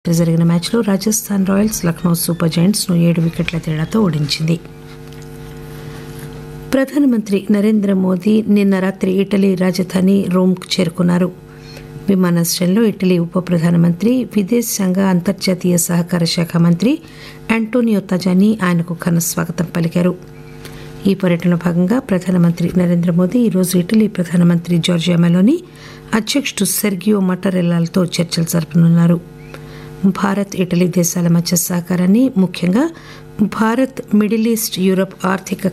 జరిగిన మ్యాచ్లో Rajasthan royals Lucknow super giants ను ఏడు వికెట్ల తేడాతో ఓడించింది ప్రధానమంత్రి నరేంద్ర మోదీ నిన్న రాత్రి ఇటలీ రాజధాని రోమ్కు చేరుకున్నారు విమానాశ్రయంలో ఇటలీ ఉప ప్రధానమంత్రి విదేశాంగ అంతర్జాతీయ సహకార శాఖ మంత్రి ఆంటోనియో తజాని ఆయనకు ఘన స్వాగతం పలికారు ఈ పర్యటనలో భాగంగా ప్రధానమంత్రి నరేంద్ర మోదీ ఈరోజు ఇటలీ ప్రధానమంత్రి జార్జియా మెలోని అధ్యక్షుడు సెర్గియో మటరెల్లాలతో చర్చలు జరపనున్నారు భారత్ ఇటలీ దేశాల మధ్య సహకారాన్ని ముఖ్యంగా భారత్ మిడిల్ ఈస్ట్ యూరప్ ఆర్థిక